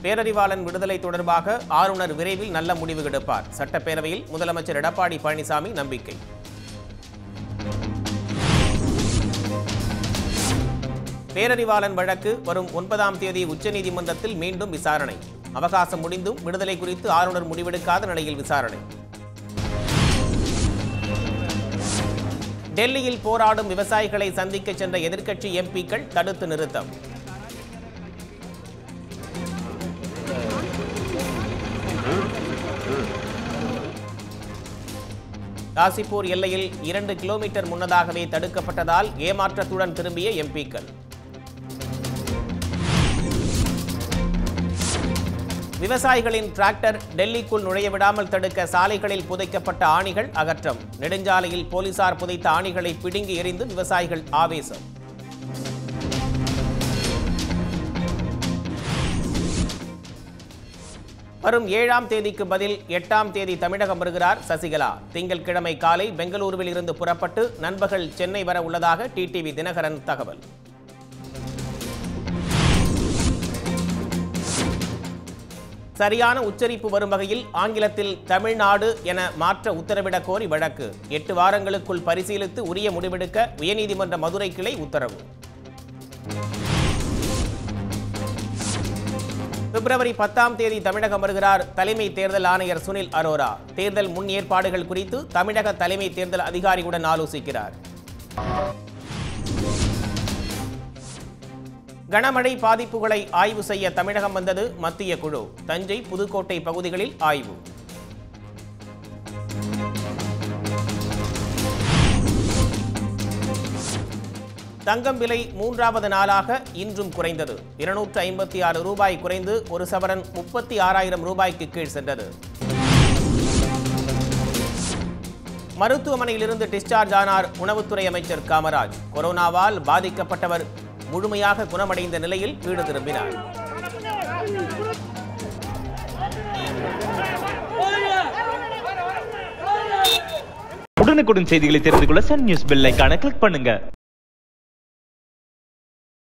பேரறிவாளன் விடுதலை தொடர்பாக ஆளுநர் விரைவில் நல்ல முடிவு எடுப்பார் சட்டப்பேரவையில் முதலமைச்சர் எடப்பாடி பழனிசாமி நம்பிக்கை பேரறிவாளன் வழக்கு வரும் ஒன்பதாம் தேதி உச்சநீதிமன்றத்தில் மீண்டும் விசாரணை அவகாசம் முடிந்தும் விடுதலை குறித்து ஆளுநர் முடிவெடுக்காத நிலையில் விசாரணை டெல்லியில் போராடும் விவசாயிகளை சந்திக்க சென்ற எதிர்க்கட்சி எம்பிக்கள் தடுத்து நிறுத்தம் காசிப்பூர் எல்லையில் இரண்டு கிலோமீட்டர் முன்னதாகவே தடுக்கப்பட்டதால் ஏமாற்றத்துடன் திரும்பிய எம்பிக்கள் விவசாயிகளின் டிராக்டர் டெல்லிக்குள் நுழைய விடாமல் தடுக்க சாலைகளில் புதைக்கப்பட்ட ஆணிகள் அகற்றம் நெடுஞ்சாலையில் போலீசார் புதைத்த ஆணிகளை பிடுங்கி எறிந்து விவசாயிகள் ஆவேசம் வரும் ஏழாம் தேதிக்கு பதில் எட்டாம் தேதி தமிழகம் வருகிறார் சசிகலா திங்கட்கிழமை காலை பெங்களூருவில் இருந்து புறப்பட்டு நண்பகல் சென்னை வர உள்ளதாக டிடிவி தினகரன் தகவல் சரியான உச்சரிப்பு வரும் வகையில் ஆங்கிலத்தில் தமிழ்நாடு என மாற்ற உத்தரவிடக் கோரி வழக்கு எட்டு வாரங்களுக்குள் பரிசீலித்து உரிய முடிவெடுக்க உயர்நீதிமன்ற மதுரை கிளை உத்தரவு பிப்ரவரி பத்தாம் தேதி தமிழகம் வருகிறார் தலைமை தேர்தல் ஆணையர் சுனில் அரோரா தேர்தல் முன் ஏற்பாடுகள் குறித்து தமிழக தலைமை தேர்தல் அதிகாரியுடன் ஆலோசிக்கிறார் கனமழை பாதிப்புகளை ஆய்வு செய்ய தமிழகம் வந்தது மத்திய குழு தஞ்சை புதுக்கோட்டை பகுதிகளில் ஆய்வு தங்கம் விலை மூன்றாவது நாளாக இன்றும் குறைந்தது இருநூற்று ஐம்பத்தி ஆறு ரூபாய் குறைந்து ஒரு சவரன் முப்பத்தி ஆறாயிரம் ரூபாய்க்கு கீழ் சென்றது மருத்துவமனையிலிருந்து டிஸ்சார்ஜ் ஆனார் உணவுத்துறை அமைச்சர் காமராஜ் கொரோனாவால் பாதிக்கப்பட்டவர் முழுமையாக குணமடைந்த நிலையில் வீடு திரும்பினார் உடனுக்குடன் செய்திகளை தெரிந்து கொள்ள சன் நியூஸ் பெல் ஐகானை கிளிக் பண்ணுங்க